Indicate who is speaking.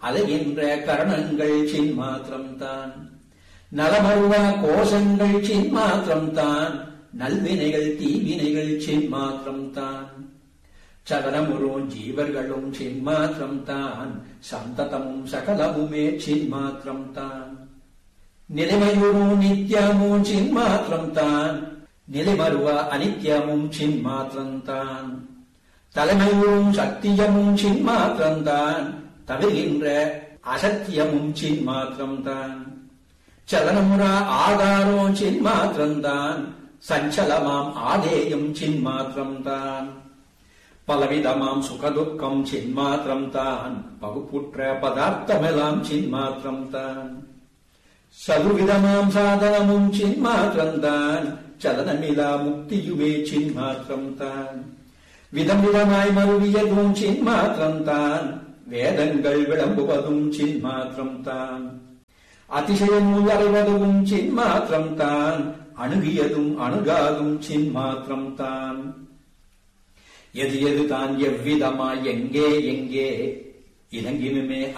Speaker 1: அலைகின்ற கரணங்கள் சின்மாத்திரம் தான் நலமருவா கோஷங்கள் சின்மாத்திரம் தான் நல்வினைகள் தீவினைகள் சின்மாத்திரம் தான் சலனமுறும் ஜீவர்களும் சின்மாத்திரம் தான் சந்ததமும் சகலமுமே சின்மாத்திரம் தான் நிலைமையுறும் நித்தியமும் சின்மாத்திரம் தான் நிலைமருவ அனித்யமும் சின்மாத்திரம் தான் தலைமையுறும் சத்தியமும் சின்மாத்திரம் தான் தவிர்கின்ற அசத்தியமும் சின்மாத்திரம் தான் சலனமுறா ஆதாரம் சின்மாத்திரம் தான் சஞ்சலமாம் ஆதேயம் சின்மாத்திரம் தான் பலவிதமாம் சுகதுக்கம் சின்மாத்திரம் தான் பகுப்புற்ற பதார்த்தமெல்லாம் சின்மாத்திரம் தான் சதுர்விதமாம் சாதனமும் சின்மாத்திரம் தான் சலனமிலா முக்தியுமே சின்மாத்திரம் தான் விதம் விதமாய் மருவியதும் சின்மாத்திரம் தான் வேதங்கள் விளம்புவதும் சின்மாத்திரம் தான் அதிசயம் அறிவதும் சின்மாத்திரம் தான் அணுகியதும் அணுகாதும் சின்மாத்திரம் தான் எது எது தான் எவ்விதமாய் எங்கே எங்கே இறங்கினுமே